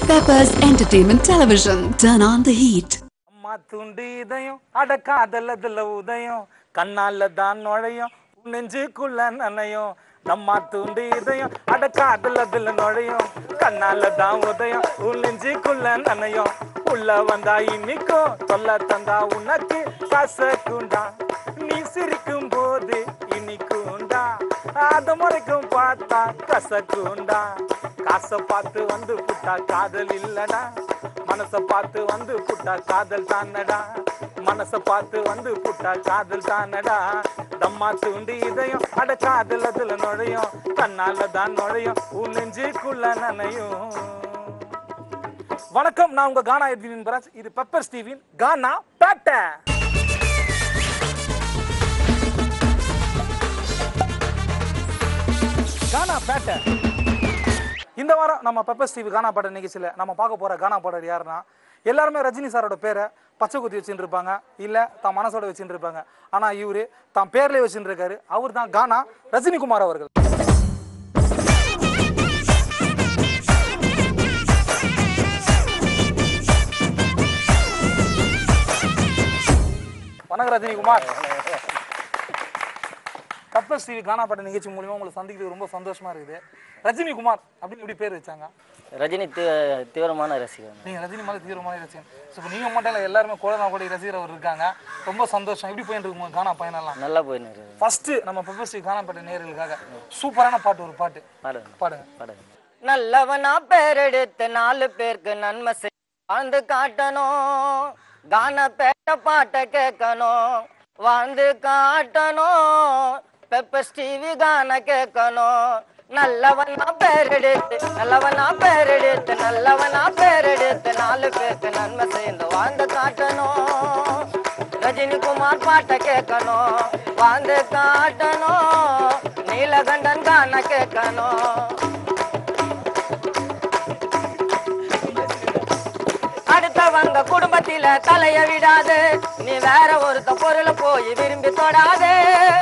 Peppers Entertainment Television. Turn on the heat. அம்மா துண்டு இதயம் அட காதலதுல உதயம் கண்ணால தான் நுழையும் உன் நெஞ்சுக்குள்ள நனையும் நம்ம துண்டு இதயம் அட காதலதுல நுழையும் கண்ணால தான் உதயம் உன் நெஞ்சுக்குள்ள நனையும் உள்ள வந்தா இன்னிக்கும் தொல்ல தந்தா உனக்கு கசக்குண்டா நீ சிரிக்கும் போது இனிக்குண்டா அத முறைக்கும் பார்த்தா கசக்குண்டா காசை பார்த்து வந்து புட்டா காதல் இல்லடா மனச பார்த்து வந்து புட்டா காதல் தானடா மனச பார்த்து வந்து புட்டா காதல் தானடா தம்மா தூண்டி இதயம் அட காதல் அதுல நுழையும் கண்ணால தான் நுழையும் உன் நெஞ்சுக்குள்ள நனையும் வணக்கம் நான் உங்க கானா எட்வின் பராஜ் இது பெப்பர் ஸ்டீவின் கானா பேட்டை கானா பேட்டை இந்த வாரம் நம்ம பெப்பர் ஸ்டீவ் கானா பாடல் நிகழ்ச்சியில் நம்ம பார்க்க போற கானா பாடல் யாருன்னா எல்லாருமே ரஜினி சாரோட பேரை பச்சை குத்தி வச்சுட்டு இருப்பாங்க இல்ல தான் மனசோட வச்சுட்டு இருப்பாங்க ஆனா இவரு தான் பேர்லயே வச்சுட்டு இருக்காரு அவர் தான் கானா ரஜினிகுமார் அவர்கள் வணக்கம் ரஜினிகுமார் பெப்பர் ஸ்டீவ் கானா பாடல் நிகழ்ச்சி மூலியமா உங்களை சந்திக்கிறது ரொம்ப சந்தோஷமா இருக்குது ரஜினிகுமார் அப்படின்னு இப்படி பேர் வச்சாங்க ரஜினி தீ தீவிரமான ரசிகர் நீங்க ரஜினி மேல தீவிரமான ரசிகன் ஸோ இப்போ நீங்க மட்டும் இல்லை எல்லாருமே கோலனா கூட ரசிகர் அவர் இருக்காங்க ரொம்ப சந்தோஷம் எப்படி போயிட்டு இருக்கு கானா பயனெல்லாம் நல்லா போயின்னு இருக்குது ஃபர்ஸ்ட் நம்ம பெப்பர் ஸ்டீவ் கானா பாட்டு நேர்களுக்காக சூப்பரான பாட்டு ஒரு பாட்டு பாடுங்க பாடுங்க பாடுங்க நல்லவனா பேரெடுத்து நாலு பேருக்கு நன்மை செய் வாழ்ந்து காட்டணும் கான பேட்ட பாட்டை கேட்கணும் வாழ்ந்து காட்டணும் பெப்பர் ஸ்டீவி கான கேட்கணும் நல்லவனா பேரெடுத்து நல்லவனா பேரெடுத்து நல்லவனா பேரெடுத்து நாலு பேருக்கு நன்மை செய்து வாழ்ந்து காட்டணும் ரஜினிகுமார் பாட்டை கேட்கணும் வாழ்ந்து காட்டணும் நீலகண்டன் கான கேட்கணும் அடுத்தவங்க குடும்பத்தில தலைய விடாது நீ வேற ஒருத்த பொருளை போய் விரும்பி தொடாதே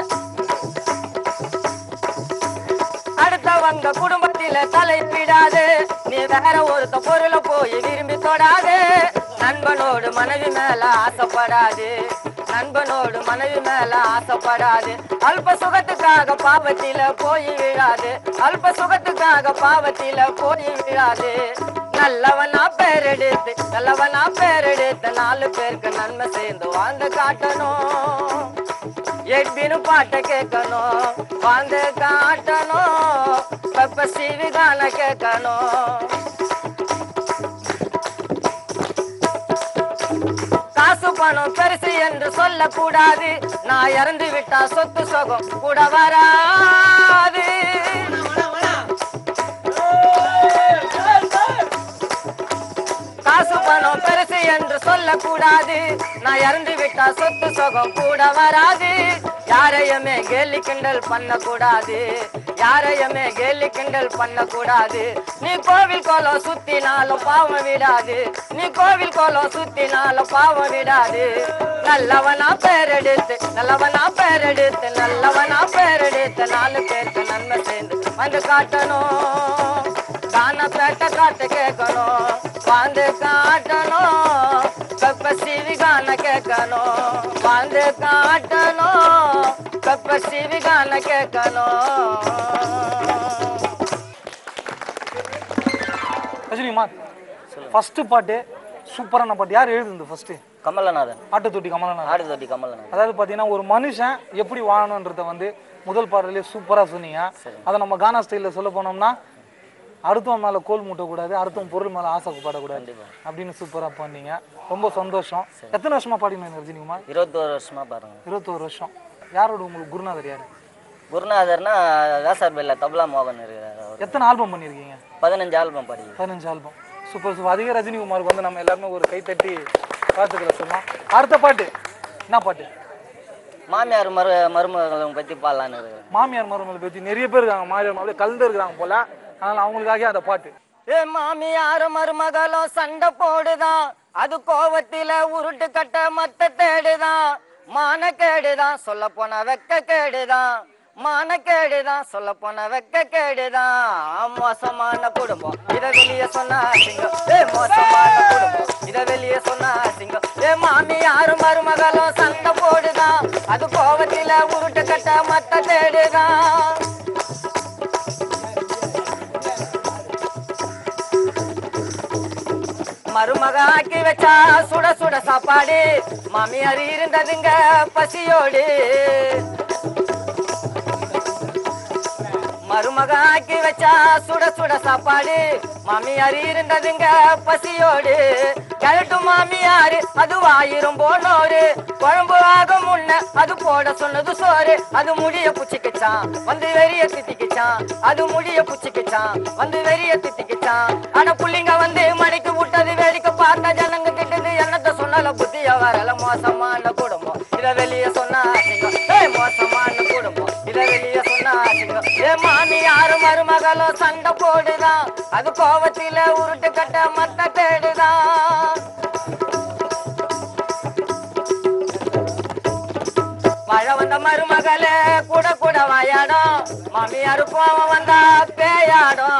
அடுத்தவங்க குடும்பத்தில தலை விடாது நீ வேற ஒருத்த பொருளை போய் விரும்பி தொடாதே நண்பனோடு மனைவி மேல ஆசைப்படாது நண்பனோடு மனைவி மேல ஆசைப்படாது அல்ப சுகத்துக்காக பாவத்தில போய் விழாது அல்ப சுகத்துக்காக பாவத்தில போய் விழாது நல்லவனா பேரெடுத்து நல்லவனா பேரெடுத்து நாலு பேருக்கு நன்மை சேர்ந்து வாழ்ந்து காட்டணும் எட்பின்னு பாட்டை கேட்கணும் வாழ்ந்து காட்டணும் பெப்ப சிவி கான கேட்கணும் காசு பணம் பெருசு என்று சொல்லக்கூடாது நான் இறந்து விட்டா சொத்து சொகம் கூட வராது காசு பணம் பெருசு என்று சொல்லக்கூடாது நான் இறந்து விட்டா சொத்து சொகம் கூட வராது யாரையுமே கேலி கிண்டல் பண்ணக்கூடாது யாரையுமே கேலி கிண்டல் பண்ணக்கூடாது நீ கோவில் கோலம் சுத்தினாலும் பாவம் விடாது நீ கோவில் கோலம் சுத்தினாலும் பாவம் விடாது நல்லவனா பேரெடுத்து நல்லவனா பேரெடுத்து நல்லவனா பேரெடுத்து நாலு பேருக்கு நன்மை சேர்ந்து வந்து காட்டணும் கான பேட்ட காட்டு கேட்கணும் வாழ்ந்து காட்டணும் பெப்ப சிவி கான கேட்கணும் வாழ்ந்து காட்டணும் பெப்ப சிவி கான கேட்கணும் ரஜினிகுமார் ஃபர்ஸ்ட் பாட்டு சூப்பரான பாட்டு யார் எழுதுனது ஃபர்ஸ்ட் கமலநாதன் ஆட்டு தொட்டி கமலநாதன் ஆடு தொட்டி கமலநாதன் அதாவது பார்த்தீங்கன்னா ஒரு மனுஷன் எப்படி வாழணுன்றத வந்து முதல் பாடலே சூப்பராக சொன்னீங்க அதை நம்ம கானா ஸ்டைலில் சொல்ல போனோம்னா அடுத்தவன் மேலே கோல் மூட்டக்கூடாது அடுத்தவன் பொருள் மேலே ஆசைப்படக்கூடாது அப்படின்னு சூப்பராக பண்ணீங்க ரொம்ப சந்தோஷம் எத்தனை வருஷமா பாடினீங்க ரஜினிகுமார் இருபத்தோரு வருஷமா பாருங்க இருபத்தோரு வருஷம் யாரோட உங்களுக்கு குருநாதர் யார் குருநாதர்னா வேசார்பேல தபலா மோகன் இருக்கிறார் அவர் எத்தனை ஆல்பம் பண்ணியிருக்கீங்க பதினஞ்சு ஆல்பம் பாடி பதினஞ்சு ஆல்பம் சூப்பர் சூப்பர் அதிக ரஜினிகுமாருக்கு வந்து நம்ம எல்லாருமே ஒரு கை தட்டி வாழ்த்துக்களை சொல்லலாம் அடுத்த பாட்டு என்ன பாட்டு மாமியார் மரு மருமகளை பத்தி பாடலான்னு இருக்கிறேன் மாமியார் மருமகளை பற்றி நிறைய பேர் இருக்காங்க மாமியார் அப்படியே கலந்து இருக்கிறாங்க போல அதனால அவங்களுக்காக அந்த பாட்டு ஏ மாமியார் மருமகளும் சண்டை போடுதான் அது கோவத்தில உருட்டு கட்ட மத்த தேடுதான் மான கேடுதான் சொல்ல போன வெக்க கேடுதான் மானக்கேடுதான் சொல்ல போன வெக்க கேடுதான் மோசமான குடும்பம் இத வெளிய சொன்னா சிங்கம் ஏ மோசமான குடும்பம் இத வெளிய சொன்னா சிங்கம் ஏ மாமி யாரும் மருமகளும் சண்டை போடுதான் அது கோவத்தில உருட்டு கட்ட மத்த தேடுதான் மருமக ஆக்கி வச்சா சுட சுட சாப்பாடு மாமியார் இருந்ததுங்க பசியோடு மருமக ஆக்கி வச்சா சுட சுட சாப்பாடு மாமியார் இருந்ததுங்க பசியோடு கழட்டு மாமியாரு அது வாயிரும் போனோரு குழம்பு ஆகும் முன்ன அது போட சொன்னது சோறு அது முடிய புச்சிக்கிச்சான் வந்து வெறிய திட்டிக்கிச்சான் அது முடிய புச்சிக்கிச்சான் வந்து வெறிய திட்டிக்கிச்சான் ஆனா புள்ளிங்க வந்து மணிக்கு விட்டது வேடிக்கை பார்த்த ஜனங்க கிட்டது என்னத்த சொன்னால புத்திய வரல மோசமான குடும்பம் இத வெளிய சொன்னா அசிங்கம் ஏய் மோசமான குடும்பம் இத வெளிய சொன்னா அசிங்கம் ஏ மாமி யாரு மருமகளும் சண்டை போடுதான் அது கோவத்தில உருட்டு கட்ட மத்த தேடுதான் மழை வந்த மருமகளே கூட கூட வாயாடும் மாமியாரு கோவம் வந்தா பேயாடும்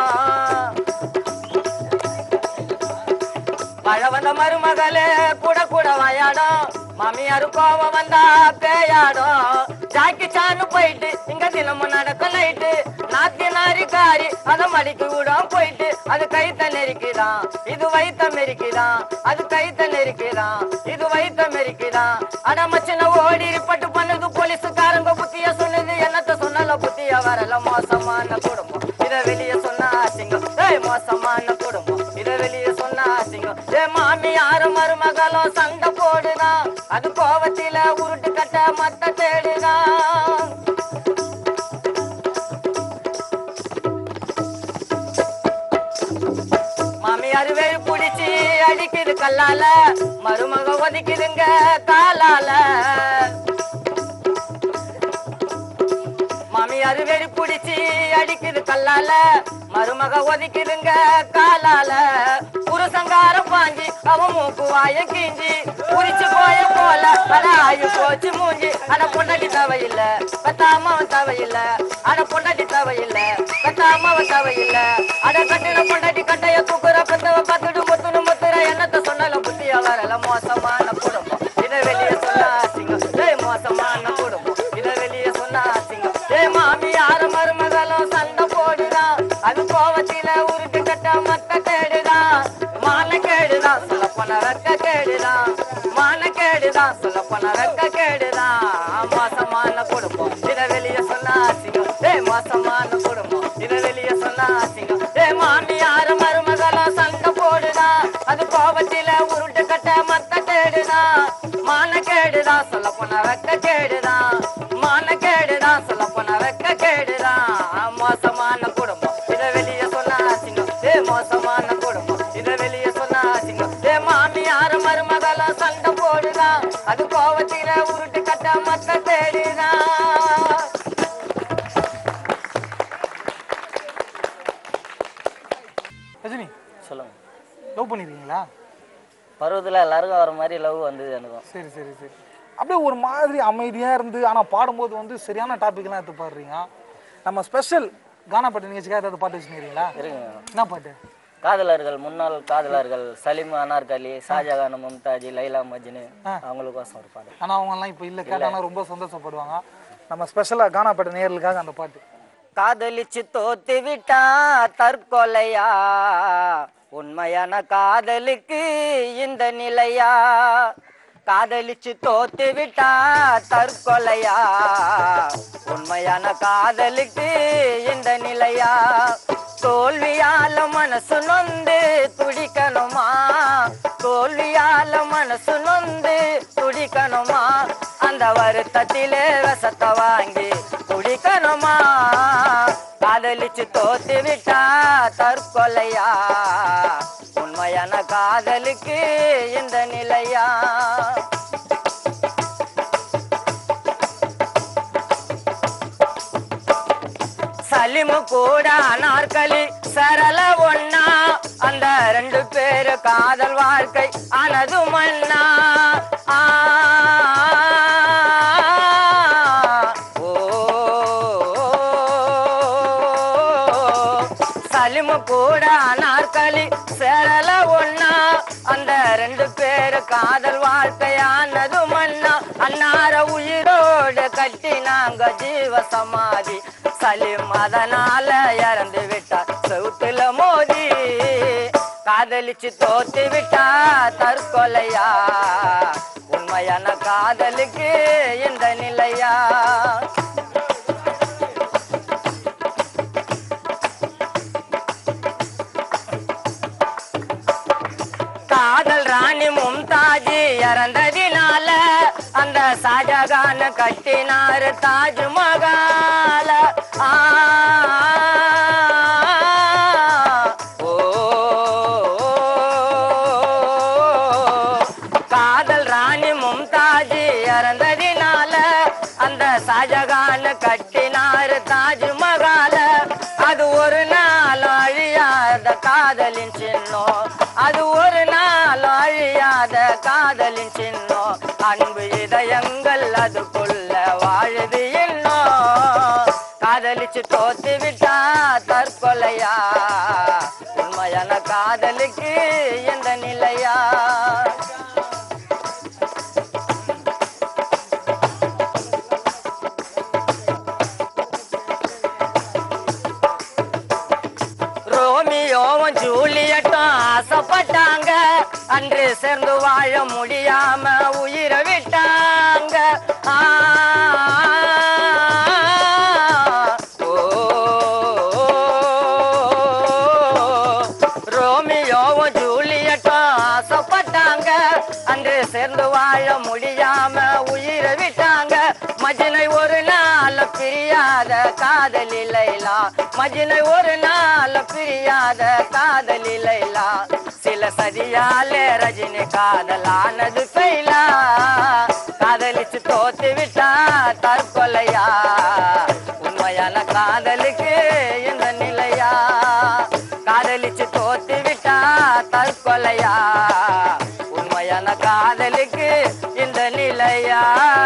மழை வந்த மருமகளே கூட கூட வாயாடும் மாமியாரு கோவம் வந்தா பேயாடும் ஜாக்கி சான்னு போயிட்டு இங்க தினமும் நடக்க நைட்டு நாத்தி நாரி காரி அத மடிக்கு விடும் போயிட்டு அது கைத்த நெருக்கிதான் இது வைத்த மெருக்கிதான் அது கைத்த நெருக்கிதான் இது வைத்த மெருக்கிதான் அட மச்சின ஓடி பட்டு பண்ணுது போலீஸுக்காரங்க புத்திய சொன்னது என்னத்த சொன்னால புத்திய வரல மோசமான குடும்பம் இத வெளிய சொன்னா சிங்கம் ஏய் மோசமான குடும்பம் இத வெளிய சொன்னா சிங்கம் ஏ மாமி யாரு மருமகளும் சண்டை போடுதான் அது கோவத்தில உருட்டு கட்ட மத்த தேடுதான் மாமியார் வெறி புடிச்சு அடிக்குது கல்லால மருமக ஒதுக்குதுங்க காலால மாமியார் வெறி புடிச்சு அடிக்குது கல்லால மருமக ஒதுக்குதுங்க காலால புருஷங்காரம் பாஞ்சி அவன் மூக்கு வாய கீஞ்சி புரிச்சு போய போல அட ஆயு போச்சு மூஞ்சி அட பொண்டாட்டி தேவையில்ல பத்தாம அவன் தேவையில்ல அட பொண்டாட்டி தேவையில்ல பத்தாம அவன் தேவையில்ல அட கட்டின பொண்டாட்டி கட்டைய தூக்குற பெத்தவ பார்த்துட்டு முத்துனு முத்துற என்னத்த சொன்னால புத்திய வரல மோசமான குடும்பம் இதை வெளிய சொன்னா சிங்கம் ஏய் மோசமான குடும்பம் இதை வெளிய சொன்னா சிங்கம் ஏய் மாமி யார மருமகளும் சண்டை போடுதான் அது கோவத்தில உருட்டு கட்ட மத்த தேடுதான் மான கேடுதான் சொல்ல போன ரெக்க கேடுதான் மான கேடுதான் சொல்ல போன ரெக்க கேடுதான் மோசமான குடும்பம் இதை வெளிய சொன்னா சிங்கம் ஏய் மோசமான குடும்பம் இதை வெளிய சொன்னா சிங்கம் ஏய் மாமி யார மருமகளும் சண்டை போடுதான் அது கோவத்தில உருட்டு கட்ட மத்த தேடுதான் மான கேடுதான் சொல்ல போன ரெக்க கேடுதான் மான கேடுதான் சொல்ல போன ரெக்க கேடுதான் மோசமான குடும்பம் இதை வெளிய சொன்னா சிங்கம் ஏ மோசமான குடும்பம் இதை வெளிய சொன்னா சிங்கம் ஏ மாமி யார மருமகளும் சண்டை போடுதான் அது கோவத்தில உருட்டு கட்ட மத்த தேடுதான் ரஜினி சொல்லுங்க லவ் பண்ணிருக்கீங்களா பருவத்தில் எல்லாருக்கும் வர மாதிரி லவ் வந்தது எனக்கும் சரி சரி சரி அப்படியே ஒரு மாதிரி அமைதியா இருந்து ஆனா பாடும்போது வந்து சரியான டாபிக்லாம் எடுத்து பாடுறீங்க நம்ம ஸ்பெஷல் கானா பாட்டு நிகழ்ச்சிக்காக ஏதாவது பாட்டு வச்சுருக்கீங்களா இருக்குங்க என்ன பாட்டு காதலர்கள் முன்னாள் காதலர்கள் சலீம் அனார்கலி ஷாஜகான் மும்தாஜி லைலா மஜ்னு அவங்களுக்கோசம் ஒரு பாடு ஆனா அவங்க எல்லாம் இப்போ இல்ல கேட்டாங்கன்னா ரொம்ப சந்தோஷப்படுவாங்க நம்ம ஸ்பெஷலா கானா பாட்டு நேயர்களுக்காக அந்த பாட்டு காதலிச்சு தோத்து விட்டா தற்கொலையா உண்மையான காதலுக்கு இந்த நிலையா காதலிச்சு தோத்து விட்டா தற்கொலையா உண்மையான காதலுக்கு இந்த நிலையா தோல்வியால மனசு நொந்து துடிக்கணுமா தோல்வியால மனசு நொந்து துடிக்கணுமா அந்த வருத்தத்திலே விஷத்தை வாங்கி குடிக்கணுமா காதலிச்சு தோத்து விட்டா தற்கொலையா உண்மையான காதலுக்கு இந்த நிலையா சலிமு கூட அனார்களி சரள ஒண்ணா அந்த ரெண்டு பேரு காதல் வாழ்க்கை ஆனது மண்ணா ஆ, ஓ, சேரல ஒன்னா அந்த ரெண்டு பேரு காதல் வாழ்க்கையானது மன்னா அன்னார உயிரோடு கட்டி நாங்க ஜீவ சமாதி சலிம் அதனால இறந்து விட்டார் செவுத்துல மோதி காதலிச்சு தோத்து விட்டா தற்கொலையா உண்மையான காதலுக்கு இந்த நிலையா காதல் ராணி மும்தாஜி இறந்ததினால அந்த ஷாஜகான் கட்டினாரு தாஜ் மகால ஆ, ஓ, காதல் ராணி மும்தாஜி இறந்ததினால அந்த ஷாஜகான் கட்டினாரு தாஜ் மகால அது ஒரு நாள் அழியாத காதலின் சின்னம் அது ஒரு நாள் அழியாத காதலின் சின்னம் அன்பு இதயங்கள் அதுக்குள்ள வாழுது இன்னும் காதலிச்சு தோத்து விட்டா தற்கொலையா உண்மையான காதலுக்கு எந்த நிலையா ரோமியோவும் ஜூலியட்டும் ஆசைப்பட்டாங்க அன்று சேர்ந்து வாழ முடியாம உயிரை விட்டாங்க ஆ, ஓ, ரோமியோவும் ஜூலியட்டும் ஆசைப்பட்டாங்க அன்று சேர்ந்து வாழ முடியாம உயிரை விட்டாங்க மஜினை ஒரு நாள் பிரியாத காதலி லைலா மஜினை ஒரு நாள் பிரியாத காதலி லைலா சில சதியாலே ரஜினி காதலானது ஃபெயிலா காதலிச்சு தோத்து விட்டா தற்கொலையா உண்மையான காதலுக்கு இந்த நிலையா காதலிச்சு தோத்து விட்டா தற்கொலையா உண்மையான காதலுக்கு இந்த நிலையா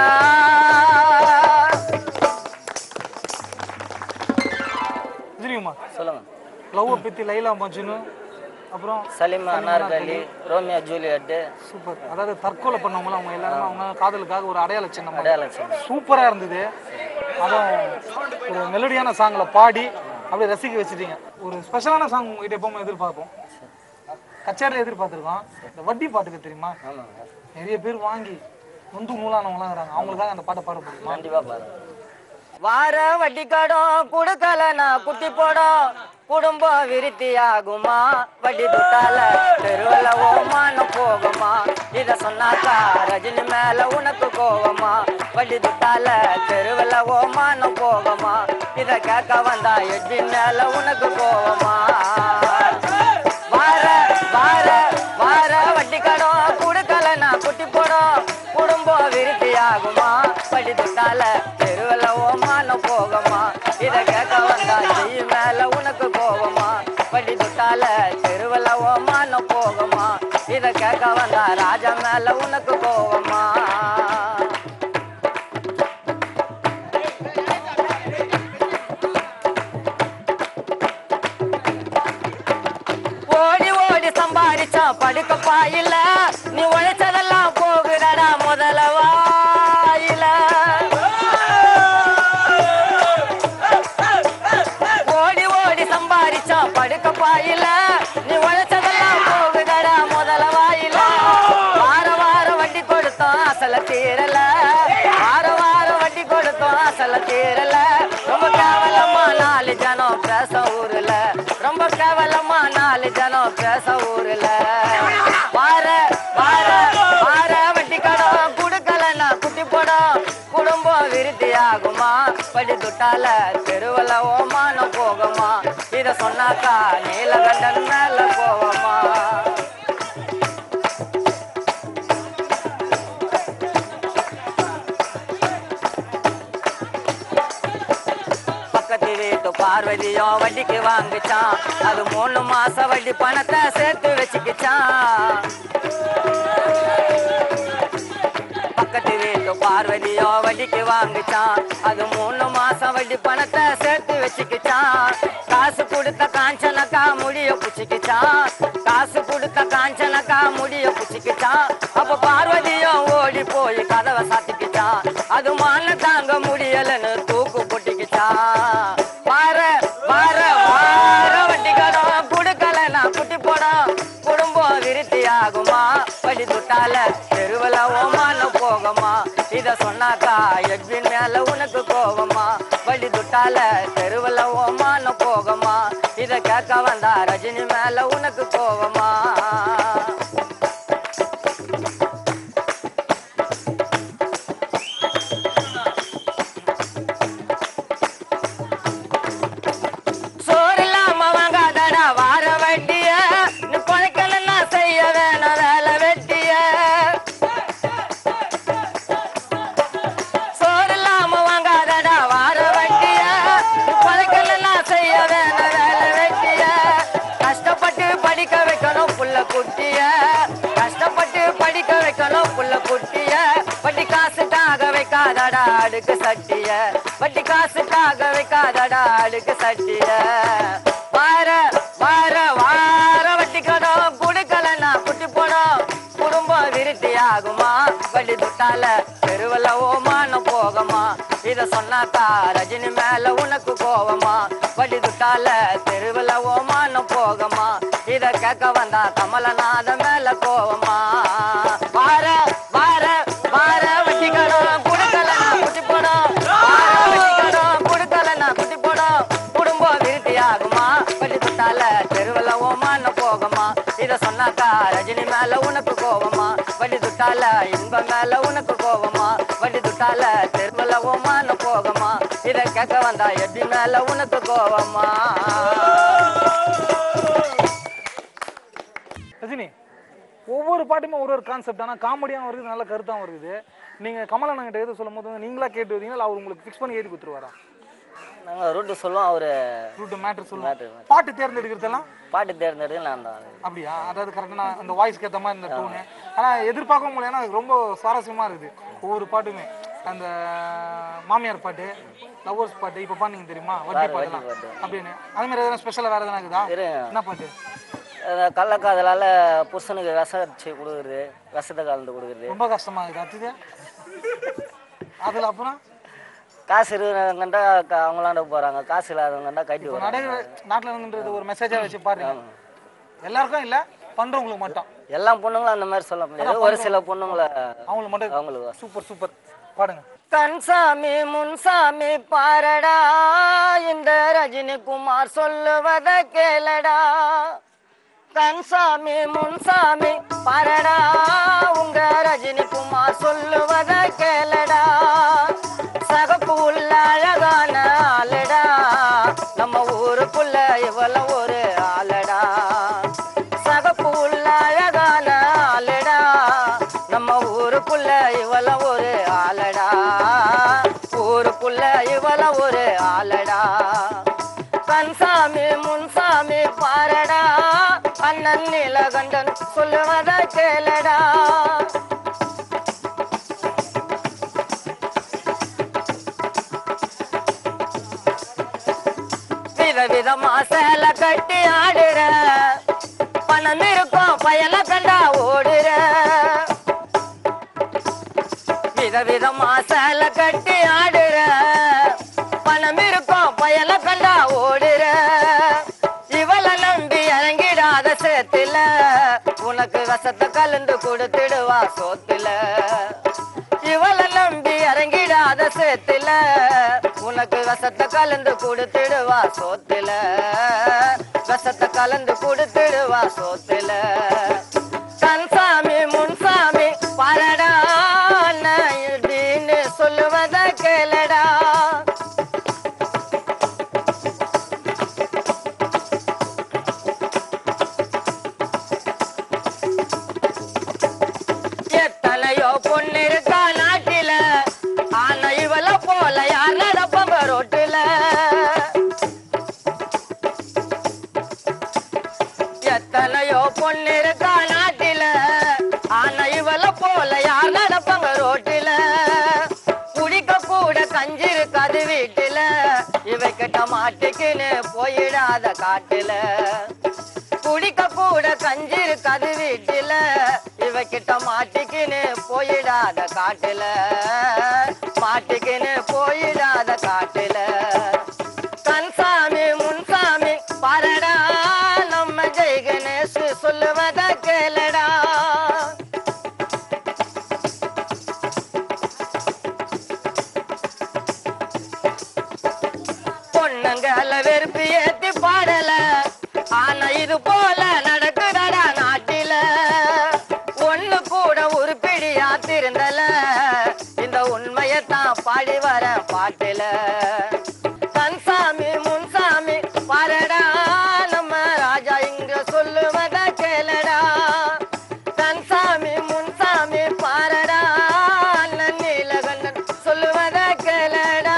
தெரியுமா சொல்லுங்க லவ் பத்தி லைலா மஜ்னு அப்புறம் சலிமா அனார்கலி ரோமியோ ஜூலியட் சூப்பர் அதாவது தற்கொலை பண்ணவங்களும் அவங்க எல்லாருமே அவங்க காதலுக்காக ஒரு அடையாள சின்னம் அடையாளம் சின்னம். சூப்பரா இருந்தது அதுவும் ஒரு மெலடியான சாங்ல பாடி அப்படியே ரசிக்க வச்சுட்டீங்க ஒரு ஸ்பெஷலான சாங் உங்ககிட்ட எப்பவுமே எதிர்பார்ப்போம் கச்சேரியில் எதிர்பார்த்துருக்கோம் இந்த வட்டி பாட்டுக்கு தெரியுமா ஆமாங்க நிறைய பேர் வாங்கி நொந்து நூலானவங்களாம் இருக்கிறாங்க அவங்களுக்காக அந்த பாட்டை பாட முடியுமா கண்டிப்பா பாருங்க வார வட்டி கடன் குடுக்கலனா குட்டி போடும் குடும்பம் விருத்தி ஆகுமா வட்டி துட்டால தெருவில் ஓமான போகுமா இத சொன்னாக்கா ரஜினி மேல உனக்கு கோவமா வட்டி துட்டால தெருவில் ஓமான போகுமா இத கேட்க வந்தா எட்டி மேல உனக்கு கோவமா வார வார வார வட்டி கடன் குடுக்கலனா குட்டி போடும் குடும்பம் விருத்தி ஆகுமா படி துட்டால தெருவில் ஓமான போகமா இத கேட்க வந்தா செய் மேல உனக்கு கோவமா படி துட்டால தெருவில் ஓமான போகமா இத கேட்க வந்தா ராஜா மேல உனக்கு கோவமா ஓடி ஓடி சம்பாதிச்சா படுக்க பாயில நீ உழைச்சதெல்லாம் போகுதடா முதல்ல வாயில ஓடி ஓடி சம்பாதிச்சா படுக்க பாயில நீ உழைச்சதெல்லாம் போகுதடா முதல்ல வாயில வார வார வட்டி கொடுத்தோம் அசல தீரல வார வார வட்டி கொடுத்தோம் அசல தீரல ரொம்ப கேவலமா நாலு ஜனம் பேச ஊர்ல ரொம்ப கேவலமா நாலு ஜனம் பேச ஊர்ல வார வார வார வட்டி கடன் குடுக்கலன்னா குட்டி போடும் குடும்பம் விருத்தி ஆகுமா படி துட்டால தெருவில் ஓமானம் போகுமா இத சொன்னாக்கா நீலகண்டன் மேல போவோமா பக்கத்து வீட்டு பார்வதியும் வட்டிக்கு வாங்குச்சான் அது மூணு மாசம் வட்டி பணத்தை சேர்த்து வச்சுக்கிச்சான் பக்கத்து வீட்டு பார்வதியோ வட்டிக்கு வாங்குச்சான் அது மூணு மாசம் வட்டி பணத்தை சேர்த்து வச்சுக்கிச்சான் காசு கொடுத்த காஞ்சனக்கா முடிய புச்சுக்கிச்சான் காசு கொடுத்த காஞ்சனக்கா முடிய புச்சிக்கிச்சான் அப்ப பார்வதியும் ஓடி போய் கதவை சாத்திக்கிச்சான் அது மான தாங்க முடியலன்னு தூக்கு பொட்டிக்கிச்சான் வார வார வார வட்டி கடன் கொடுக்கல நான் குட்டி போடும் குடும்பம் விருத்தி ஆகுமா படி தொட்டால தெருவில் ஓமான போகமா இத சொன்னாக்கா எட்வின் மேல உனக்கு கோவமா வழி தொட்டால தெருவில் ஓமான போகமா இத கேட்க வந்தா ரஜினி மேல உனக்கு கோவமா சோறு இல்லாம வாங்காதடா வார வட்டிய நீ பழைக்கலன்னா செய்ய வேணாம் வேலை வெட்டிய சோறு இல்லாம வாங்காதடா வார வட்டிய நீ பழைக்கலன்னா செய்ய வேணாம் வேலை வெட்டிய கஷ்டப்பட்டு படிக்க வைக்கணும் புள்ள குட்டிய கஷ்டப்பட்டு படிக்க வைக்கணும் புள்ள குட்டிய வட்டி காசுக்காக வைக்காதடா அடுக்கு சட்டிய வட்டி காசுக்காக வைக்காதடா அடுக்கு சட்டிய வார வார வார வட்டி கடன் கொடுக்கலன்னா குட்டி போடும் குடும்பம் விருத்தி ஆகுமா வழி துட்டால தெருவில் ஓமான போகமா இத சொன்னாக்கா ரஜினி மேல உனக்கு கோவமா வழி துட்டால தெருவில் ஓமான போகமா இத கேட்க வந்தா கமலநாத மேல கோவமா வார வார வார வட்டி கடன் கொடுக்கலன்னா குட்டி போடும் வார வட்டி கடன் கொடுக்கலன்னா குட்டி போடும் குடும்பம் விருத்தி ஆகுமா வழி துட்டால தெருவில் ஓமான போகமா இத சொன்னாக்கா ரஜினி மேல உனக்கு கோவமா வழி துட்டால இன்ப மேல உனக்கு கோவமா வழி துட்டால தெருவில் ஓமான போகமா இத கேட்க வந்தா எட்டி மேல உனக்கு கோவமா ரஜினி ஒவ்வொரு பாட்டுமே ஒரு ஒரு கான்செப்ட் ஆனால் காமெடியாகவும் இருக்குது நல்ல கருத்தாகவும் இருக்குது நீங்கள் கமலண்ணன் கிட்ட எது சொல்லும் போது வந்து நீங்களா கேட்டு வரீங்களா இல்லை அவர் உங்களுக்கு ஃபிக்ஸ் பண்ணி ஏறி கொடுத்துருவாரா நாங்கள் ரூட்டு சொல்லுவோம் அவரு ரூட்டு மேட்ரு Matter, சொல்லுவாங்க matter. பாட்டு தேர்ந்தெடுக்கிறதெல்லாம் பாட்டு தேர்ந்தெடுத்து நான் தான் அப்படியா அதாவது கரெக்டான அந்த வாய்ஸ்க்கு ஏற்ற மாதிரி இந்த டோனு ஆனால் எதிர்பார்க்க முடியல ஏன்னா அது ரொம்ப சுவாரஸ்யமாக இருக்குது ஒவ்வொரு பாட்டுமே அந்த மாமியார் பாட்டு லவ்வர்ஸ் பாட்டு இப்போ பாருங்க தெரியுமா வட்டி வட்டி பாட்டுலாம் பாட்டு. அப்படின்னு அது மாதிரி எதனா ஸ்பெஷலாக வேறு எதனா இருக்குதா இருங்க. என்ன பாட்டு அஹ் கள்ளக்காதலால புருஷனுக்கு விஷம் அடிச்சு கொடுக்குறது விஷத்தை கலந்து கொடுக்குறது ரொம்ப கஷ்டமா இருக்குது அடுத்தது அதில் அப்புறம் காசு இருக்கிறவங்கண்டா அவங்களாண்ட போறாங்க காசு இல்லாதவங்கண்டா கட்டி இப்போ வராங்க நடைமுறை நாட்டில் இருக்கின்றது ஒரு மெசேஜாக வச்சு பாருங்க எல்லாருக்கும் இல்லை பண்ணுறவங்களுக்கு மட்டும் எல்லா பொண்ணுங்களும் அந்த மாதிரி சொல்ல முடியாது ஒரு சில பொண்ணுங்களை அவங்களுக்கு மட்டும் அவங்களுக்கு சூப்பர் சூப்பர் பாடுங்க கண்சாமி முன்சாமி பாரடா இந்த ரஜினி குமார் சொல்லுவத கேளடா கண்சாமி முன்சாமி பாரடா உங்க ரஜினி குமார் சொல்லுவத கேளடா சகப்பு உள்ள அழகான ஆளுடா நம்ம ஊருக்குள்ள இவள ஒரு ஆளடா சகப்பு உள்ள அழகான ஆளுடா நம்ம ஊருக்குள்ள இவள ஒரு ஆளடா ஊருக்குள்ள இவள ஒரு ஆளடா கண்சாமி முன்சாமி பாரடா அண்ணன் நீலகண்டன் சொல்லுவத கேளடா விதவிதமா சேலை கட்டி ஆடுற பணம் இருக்கும் பயல கண்டா ஓடுற விதவிதமா சேலை கட்டி ஆடுற பணம் இருக்கும் பயல கண்டா ஓடுற இவள நம்பி இறங்கிடாத சேத்துல உனக்கு விஷத்தை கலந்து கொடுத்துடுவா சோத்துல இவள நம்பி இறங்கிடாத சேத்துல உனக்கு விஷத்தை கலந்து கொடுத்துடுவா சோத்துல விஷத்தை கலந்து கொடுத்துடுவா சோத்துல கண்சாமி முன்சாமி பாரடா அண்ணன் இப்படின்னு சொல்லுவத கேளடா எத்தனையோ பொண்ணு இருக்கா நாட்டில ஆனா இவள போல யார் நடப்பாங்க ரோட்டுல எத்தனையோ பொண்ணு இருக்கா நாட்டில ஆனா இவள போல யார் நடப்பாங்க ரோட்டுல குடிக்க கூட கஞ்சி இருக்காது வீட்டுல இவ கிட்ட மாட்டிக்கின்னு போயிடாத காட்டுல குடிக்க கூட கஞ்சி போயிடாத காட்டுல மாட்டுக்குன்னு போயிடாத காட்டுல கண்சாமி முன்சாமி பாரடா நம்ம ஜெய் கணேஷ் சொல்லுவத கேளடா பொண்ணுங்கள வெறுப்பு ஏத்தி பாடல ஆனா இது போல நடக்குதடா நாட்டில ஒண்ணு கூட உருப்பிடியா திருந்தல இந்த உண்மையத்தான் பாடி வர பாட்டுல கண்சாமி முன்சாமி பாரடா நம்ம ராஜா இங்க சொல்லுவத கேளடா கண்சாமி முன்சாமி பாரடா அண்ணன் நீலகண்டன் சொல்லுவத கேளடா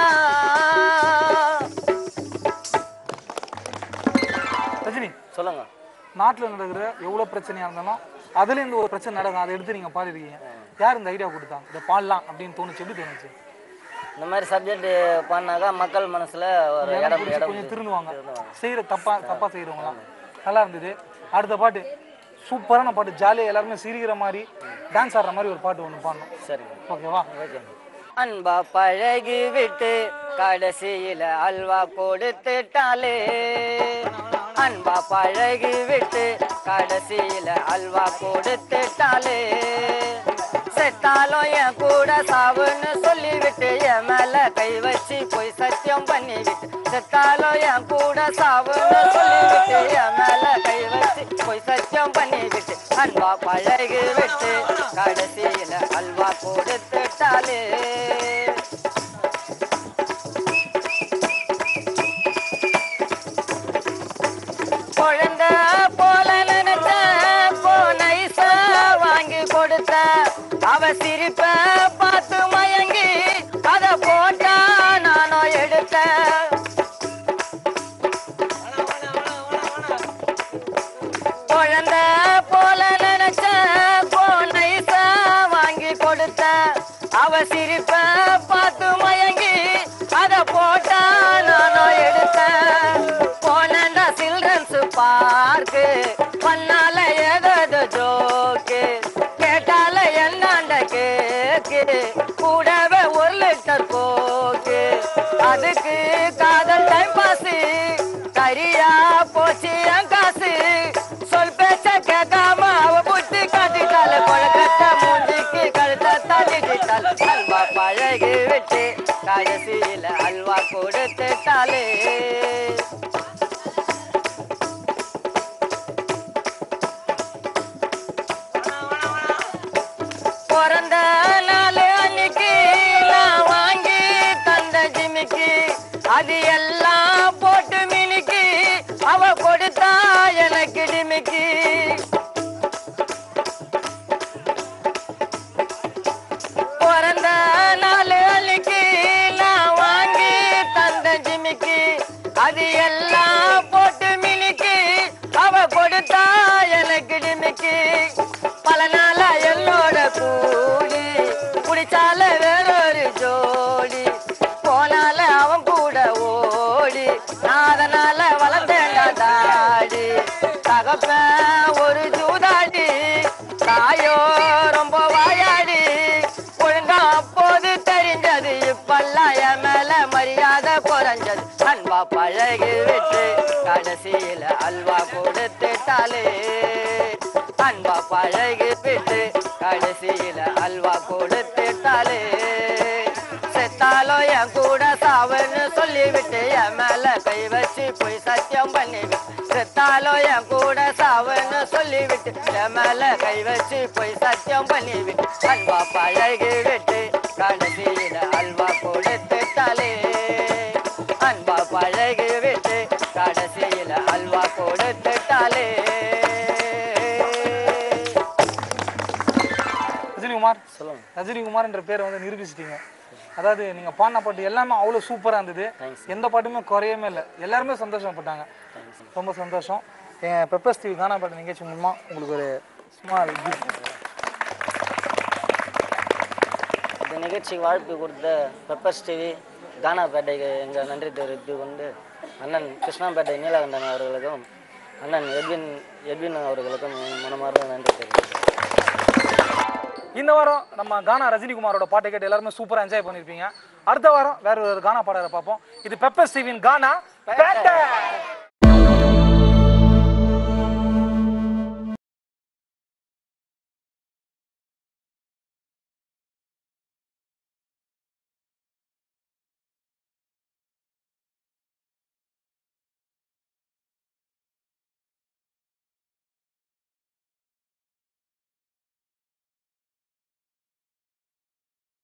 ரஜினி சொல்லுங்க நாட்டில் நடக்கிற எவ்வளோ பிரச்சனையாக இருந்தாலும் அதுலேருந்து ஒரு பிரச்சனை நடக்கும் அதை எடுத்து நீங்கள் பாடிருக்கீங்க யார் இந்த ஐடியா கொடுத்தாங்க இதை பாடலாம் அப்படின்னு தோணுச்சு எப்படி தோணுச்சு இந்த மாதிரி சப்ஜெக்ட் பண்ணாக்கா மக்கள் மனசுல ஒரு இடம் இடம் பிடிச்சி இடம் கொஞ்சம் திருந்துவாங்க செய்கிற தப்பா தப்பா செய்கிறவங்களாம் நல்லா இருந்தது அடுத்த பாட்டு சூப்பரான பாட்டு ஜாலியாக எல்லாருமே சிரிக்கிற மாதிரி டான்ஸ் ஆடுற மாதிரி ஒரு பாட்டு ஒன்று பாடணும் சரி ஓகேவா அன்பா பழகி விட்டு கடைசியில அல்வா கொடுத்துட்டாலே அன்பா பழகி விட்டு கடைசியில அல்வா கொடுத்துட்டாலே செத்தாலும் என் கூட சாவுன்னு சொல்லிவிட்டு என் மேல கை வச்சு போய் சத்தியம் பண்ணிவிட்டு செத்தாலும் என் கூட சாவுன்னு சொல்லிவிட்டு என் மேல கை வச்சு போய் சத்தியம் பண்ணிவிட்டு அன்பா பழகி விட்டு கடைசியில அல்வா கொடுத்துட்டாலே குழந்தை போல நினைச்ச போனைசா வாங்கி கொடுத்த அவ சிரிப்ப பார்த்து மயங்கி அத போட்டா நானும் எடுத்தேன் குழந்தை போல நினைச்ச போனைசா வாங்கி கொடுத்த அவ சிரிப்ப பார்த்து மயங்கி அத போட்டா நானும் எடுத்தேன் போனண்டா சில்ட்ரன்ஸ் பார்க்கு பண்ணால ஏதாவது ஜோக்கு கேட்டால என்னாண்ட கேக்கு கூடவே ஒரு லிட்டர் கோக்கு அதுக்கு காதல் டைம் பாஸ் சரியா போச்சு என் காசு சொல் பேச்ச கேட்காம அவ புத்தி காட்டிட்டால கொழக்கட்ட மூஞ்சிக்கு கழுத்த தள்ளிட்டாள் அல்வா பழகி விட்டு கடைசியில அல்வா கொடுத்துட்டாலே பிறந்த நாள் அன்னைக்கு நான் வாங்கி தந்த ஜிமிக்கி அது எல்லாம் போட்டு மினிக்கி அவ கொடுத்தா எனக்கு டிமிக்கி பிறந்த நாள் அன்னைக்கு நான் வாங்கி தந்த ஜிமிக்கி அது எல்லாம் போட்டு மினிக்கி அவ கொடுத்தா எனக்கு டிமிக்கி பல நாளா என்னோட கூடி குடிச்சால வேறொரு ஜோடி போனால அவன் கூட ஓடி நான் அதனால வளர்ந்தேங்க தாடி தகப்பன் ஒரு ஜூதாடி தாயோ ரொம்ப வாயாடி ஒழுங்கா அப்போது தெரிஞ்சது இப்பெல்லாம் என் மேல மரியாதை குறைஞ்சது அன்பா பழகி விட்டு கடைசியில அல்வா கொடுத்துட்டாலே அன்பா பழகி விட்டு கடைசியில அல்வா கொடுத்துட்டாலே செத்தாலும் என் கூட சாவுன்னு சொல்லிவிட்டு என் மேல கை வச்சு போய் சத்தியம் பண்ணிவிட்டு செத்தாலும் என் கூட சாவுன்னு சொல்லிவிட்டு என் மேல கை வச்சு போய் சத்தியம் பண்ணிவிட்டு அன்பா பழகி விட்டு கடைசியில அல்வா கொடுத்துட்டாலே அன்பா பழகி விட்டு கடைசியில அல்வா கொடுத்துட்டாலே ரஜினிகுமார் சொல்லுங்க ரஜினிகுமார் என்ற பேரை வந்து நிரூபிச்சிட்டீங்க அதாவது நீங்க பாடின பாட்டு எல்லாமே அவ்வளோ சூப்பரா இருந்தது எந்த பாட்டுமே குறையவே இல்லை எல்லாருமே சந்தோஷப்பட்டாங்க ரொம்ப சந்தோஷம் என் பெப்பர்ஸ் டிவி கானா பாட்டு நிகழ்ச்சி மூலமா உங்களுக்கு ஒரு ஸ்மால் கிஃப்ட் இந்த நிகழ்ச்சிக்கு வாழ்த்து கொடுத்த பெப்பர்ஸ் டிவி கானாப்பேட்டைக்கு எங்கள் நன்றி தெரிவித்து கொண்டு அண்ணன் கிருஷ்ணாப்பேட்டை நீலகண்டன் அவர்களுக்கும் அண்ணன் எட்வின் எட்வின் அவர்களுக்கும் என் மனமார்ந்த நன்றி தெரிவிக்கிறேன் இந்த வாரம் நம்ம கானா ரஜினிகுமாரோட பாட்டை கேட்டு எல்லாருமே சூப்பரா என்ஜாய் பண்ணிருப்பீங்க அடுத்த வாரம் வேற ஒரு கானா பாடலை பார்ப்போம் இது பெப்பர் ஸ்டீவின் கானா பேட்டை